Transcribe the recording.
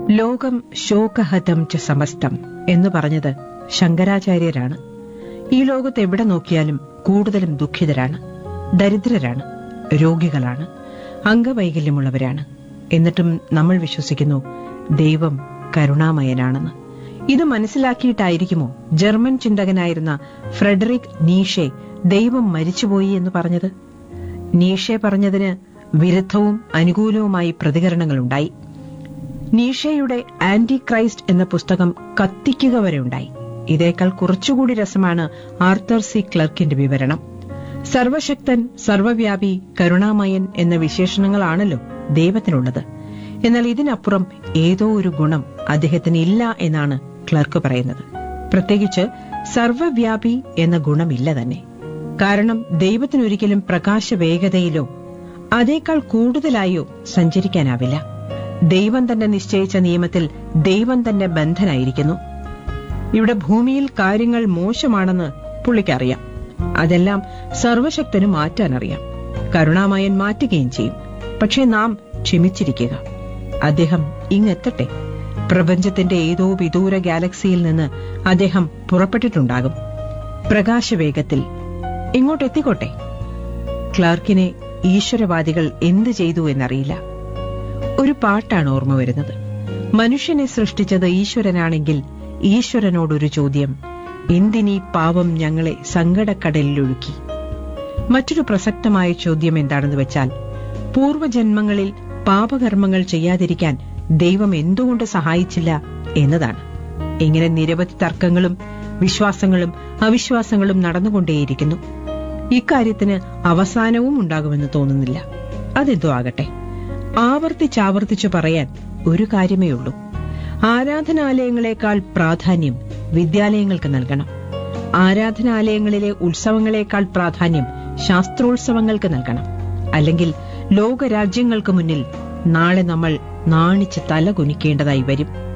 ലോകം ശോകഹതം ച സമസ്തം എന്ന് പറഞ്ഞത് ശങ്കരാചാര്യരാണ് ഈ ലോകത്ത് എവിടെ നോക്കിയാലും കൂടുതലും ദുഃഖിതരാണ് ദരിദ്രരാണ് രോഗികളാണ് അംഗവൈകല്യമുള്ളവരാണ് എന്നിട്ടും നമ്മൾ വിശ്വസിക്കുന്നു ദൈവം കരുണാമയനാണെന്ന് ഇത് മനസ്സിലാക്കിയിട്ടായിരിക്കുമോ ജർമ്മൻ ചിന്തകനായിരുന്ന ഫ്രെഡറിക് നീഷെ ദൈവം മരിച്ചുപോയി എന്ന് പറഞ്ഞത് നീഷെ പറഞ്ഞതിന് വിരുദ്ധവും അനുകൂലവുമായി പ്രതികരണങ്ങളുണ്ടായി നീഷയുടെ ആന്റി ക്രൈസ്റ്റ് എന്ന പുസ്തകം കത്തിക്കുക വരെ ഉണ്ടായി ഇതേക്കാൾ കുറച്ചുകൂടി രസമാണ് ആർത്തർ സി ക്ലർക്കിന്റെ വിവരണം സർവശക്തൻ സർവവ്യാപി കരുണാമയൻ എന്ന വിശേഷണങ്ങളാണല്ലോ ദൈവത്തിനുള്ളത് എന്നാൽ ഇതിനപ്പുറം ഏതോ ഒരു ഗുണം അദ്ദേഹത്തിന് ഇല്ല എന്നാണ് ക്ലർക്ക് പറയുന്നത് പ്രത്യേകിച്ച് സർവവ്യാപി എന്ന ഗുണമില്ല തന്നെ കാരണം ദൈവത്തിനൊരിക്കലും പ്രകാശ വേഗതയിലോ അതേക്കാൾ കൂടുതലായോ സഞ്ചരിക്കാനാവില്ല ദൈവം തന്നെ നിശ്ചയിച്ച നിയമത്തിൽ ദൈവം തന്നെ ബന്ധനായിരിക്കുന്നു ഇവിടെ ഭൂമിയിൽ കാര്യങ്ങൾ മോശമാണെന്ന് പുള്ളിക്കറിയാം അതെല്ലാം സർവശക്തന് മാറ്റാനറിയാം കരുണാമയൻ മാറ്റുകയും ചെയ്യും പക്ഷേ നാം ക്ഷമിച്ചിരിക്കുക അദ്ദേഹം ഇങ്ങെത്തട്ടെ പ്രപഞ്ചത്തിന്റെ ഏതോ വിദൂര ഗാലക്സിയിൽ നിന്ന് അദ്ദേഹം പുറപ്പെട്ടിട്ടുണ്ടാകും പ്രകാശവേഗത്തിൽ ഇങ്ങോട്ടെത്തിക്കോട്ടെ ക്ലാർക്കിനെ ഈശ്വരവാദികൾ എന്ത് ചെയ്തു എന്നറിയില്ല ഒരു പാട്ടാണ് ഓർമ്മ വരുന്നത് മനുഷ്യനെ സൃഷ്ടിച്ചത് ഈശ്വരനാണെങ്കിൽ ഈശ്വരനോടൊരു ചോദ്യം എന്തിനീ പാവം ഞങ്ങളെ സങ്കടക്കടലിലൊഴുക്കി മറ്റൊരു പ്രസക്തമായ ചോദ്യം എന്താണെന്ന് വെച്ചാൽ പൂർവജന്മങ്ങളിൽ പാപകർമ്മങ്ങൾ ചെയ്യാതിരിക്കാൻ ദൈവം എന്തുകൊണ്ട് സഹായിച്ചില്ല എന്നതാണ് ഇങ്ങനെ നിരവധി തർക്കങ്ങളും വിശ്വാസങ്ങളും അവിശ്വാസങ്ങളും നടന്നുകൊണ്ടേയിരിക്കുന്നു ഇക്കാര്യത്തിന് അവസാനവും ഉണ്ടാകുമെന്ന് തോന്നുന്നില്ല അതെന്തോ ആകട്ടെ ആവർത്തിച്ചാവർത്തിച്ചു പറയാൻ ഒരു കാര്യമേ ഉള്ളൂ ആരാധനാലയങ്ങളെക്കാൾ പ്രാധാന്യം വിദ്യാലയങ്ങൾക്ക് നൽകണം ആരാധനാലയങ്ങളിലെ ഉത്സവങ്ങളെക്കാൾ പ്രാധാന്യം ശാസ്ത്രോത്സവങ്ങൾക്ക് നൽകണം അല്ലെങ്കിൽ ലോകരാജ്യങ്ങൾക്ക് മുന്നിൽ നാളെ നമ്മൾ നാണിച്ച് തല കുനിക്കേണ്ടതായി വരും